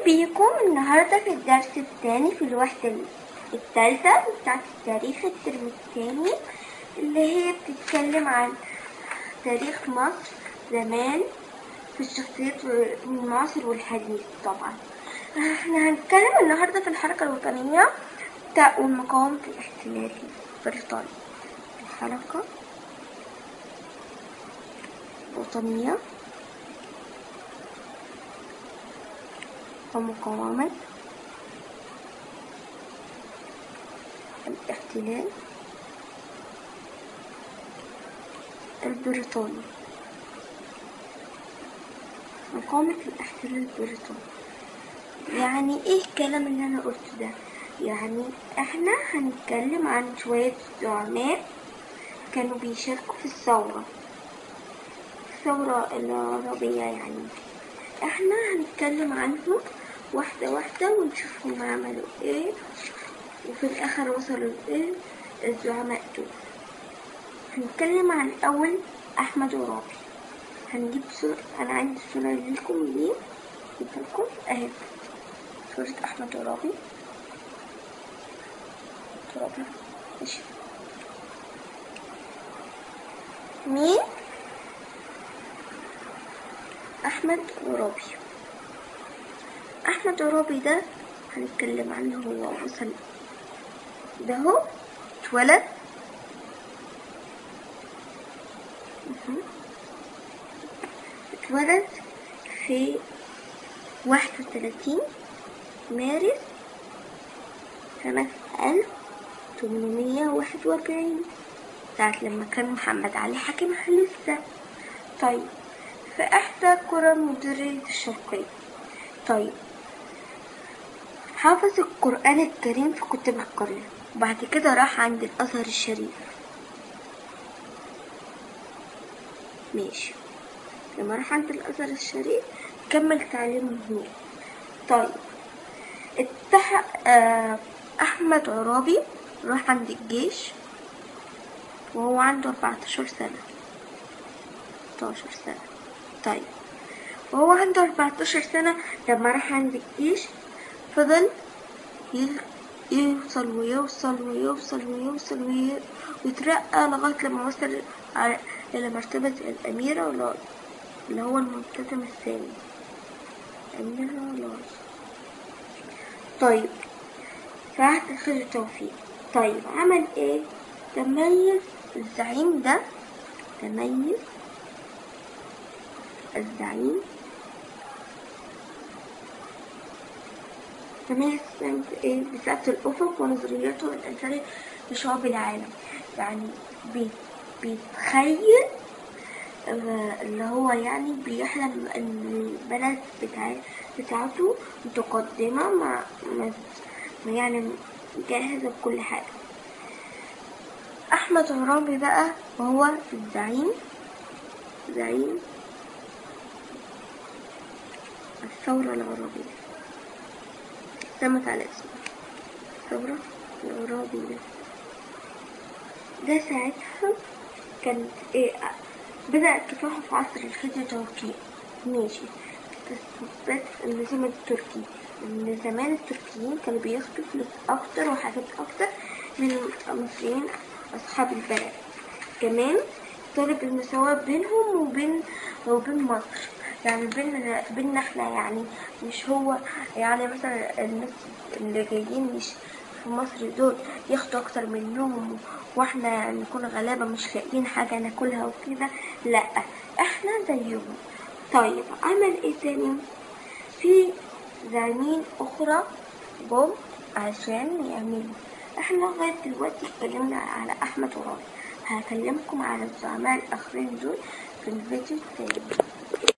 بيكم النهاردة في الدرس الثاني في الوحدة الثالثة بتاعت التاريخ الترم الثاني اللي هي بتتكلم عن تاريخ مصر زمان في الشخصيات من المعاصر والحديث طبعا احنا هنتكلم النهاردة في الحركة الوطنية بتاع والمقاومة الاحتلالي البريطاني الحركة الوطنية ومقاومة الاحتلال البريطاني مقاومة الاحتلال البريطاني يعني ايه الكلام اللي انا قلته ده يعني احنا هنتكلم عن شوية زعماء كانوا بيشاركوا في الثورة الثورة العربية يعني احنا هنتكلم عنهم واحدة واحدة ونشوف هم عملوا ايه وفي الاخر وصلوا لايه الزعماء دول هنتكلم عن اول احمد عرابي هنجيب صورة انا عندي صورة ليكم دي لكم اهي صورة احمد عرابي عرابي ماشي مين احمد عرابي احمد عرابي ده هنتكلم عنه هو وصل ده هو اتولد مهم. اتولد في واحد وثلاثين مارس سنة ألف تمنمية واحد وأربعين ساعة لما كان محمد علي حاكمها لسه طيب في إحدى قرى مديرية الشرقية طيب حافظ القرآن الكريم في كتب القرية وبعد كده راح عند الأزهر الشريف ماشي لما راح عند الأزهر الشريف كمل تعليمه هناك طيب اتحق آه أحمد عرابي راح عند الجيش وهو عنده 14 سنة 16 سنة طيب وهو عنده 14 سنة لما راح عند الجيش فضل يوصل ويوصل ويوصل ويوصل وي- ويترقى لغاية لما وصل ع- إلى مرتبة الأميرة ولاي اللي هو المنتدم الثاني أميرة ولاي طيب في عهد خير توفيق طيب عمل ايه تميز الزعيم ده تميز الزعيم تميز الزعيم في ايه بسعة الأفق ونظريته الإنسانية لشعوب العالم يعني بي بيتخيل آه، اللي هو يعني بيحلم ان البلد بتاع بتاعته متقدمة مع مع- مع يعني جاهزة بكل حاجة أحمد عرابي بقى وهو الزعيم زعيم الثورة العربية سمت على اسمه الثورة العربية ده ساعتها كانت ايه بدأ كفاحه في عصر الخديوي توفيق ماشي بس النظام التركي ان زمان التركيين كانوا بياخدوا فلوس اكتر وحاجات اكتر من المصريين اصحاب البلد كمان طلب المساواة بينهم وبين وبين مصر يعني بين بيننا احنا يعني مش هو يعني مثلا الناس اللي جايين مش في مصر دول ياخدوا اكتر منهم واحنا يعني نكون غلابة مش لاقيين حاجة ناكلها وكده لا احنا زيهم طيب عمل ايه تاني في زعيمين اخرى جم عشان يعملوا احنا لغاية دلوقتي اتكلمنا على احمد عرابي هكلمكم على الزعماء الاخرين دول في الفيديو التاني